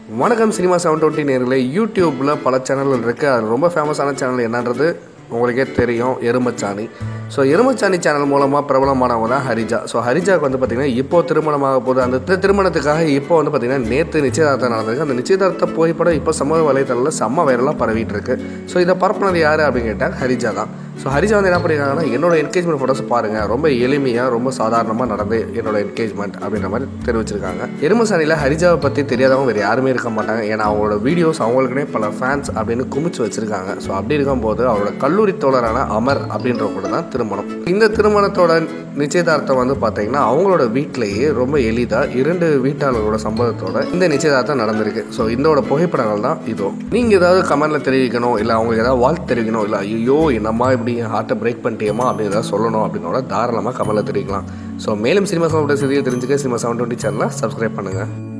வணக்கம் cinema seven twenty நேர்களே யூடியூப்பில் பல சேனல்கள் இருக்குது அது ரொம்ப ஃபேமஸான சேனல் என்னன்றது உங்களுக்கே தெரியும் எருமச்சாணி ஸோ எருமச்சாணி சேனல் மூலமாக பிரபலமானவங்க தான் ஹரிஜா ஸோ ஹரிஜாக்கு வந்து பார்த்திங்கன்னா இப்போ திருமணமாக போகுது அந்த தி- திருமணத்துக்காக இப்போ வந்து பார்த்திங்கன்னா நேற்று நிச்சயதார்த்தம் நடந்திருக்கு அந்த நிச்சயதார்த்த புகைப்படம் இப்போ சமூக வலைத்தளத்தில் செம்ம வைரலாக பரவிட்டு இருக்கு ஸோ இதை பரப்புனது யார் அப்படின்னு கேட்டால் ஹரிஜா தான் ஸோ ஹரிஜா வந்து என்ன பண்ணியிருக்காங்கன்னா என்னோட என்கேஜ்மெண்ட் ஃபோட்டோஸ் பாருங்கள் ரொம்ப எளிமையாக ரொம்ப சாதாரணமாக நடந்து என்னோட என்கேஜ்மெண்ட் அப்படின்ற மாதிரி தெரிவிச்சிருக்காங்க எருமசானியில் ஹரிஜாவை பற்றி தெரியாதவங்க வேறு யாருமே இருக்க மாட்டாங்க ஏன்னா அவங்களோட வீடியோஸ் அவங்களுக்குனே பல ஃபேன்ஸ் அப்படின்னு குமிச்சு வச்சிருக்காங்க ஸோ அப்படி இருக்கும்போது அவரோட கல்லூரி தோழரான அமர் அப்படின்றவங்க கூட தான் திருமணம் இந்த திருமணத்தோட நிச்சயதார்த்தம் வந்து பார்த்தீங்கன்னா அவங்களோட வீட்டிலேயே ரொம்ப எளிதாக இரண்டு வீட்டாளர்களோட சம்பவத்தோட இந்த நிச்சயதார்த்தம் நடந்திருக்கு ஸோ இதோட புகைப்படங்கள் தான் இதோ நீங்கள் ஏதாவது கமெண்ட்ல தெரிவிக்கணும் இல்லை அவங்களுக்கு ஏதாவது வாழ்த்து தெரிவிக்கணும் இல்லை ஐயோ என்னம்மா இப்படி என் ஹார்ட்டை பிரேக் பண்ணிட்டியம்மா அப்படின்னு ஏதாவது சொல்லணும் அப்படின்னோட தாராளமாக கமெண்ட்ல தெரிவிக்கலாம் ஸோ மேலும் சினிமா சவுண்ட் செய்தியை தெரிஞ்சுக்க சினிமா செவன் டுவெண்ட்டி சேனலை சப்ஸ்கிரைப் பண்ணுங்கள்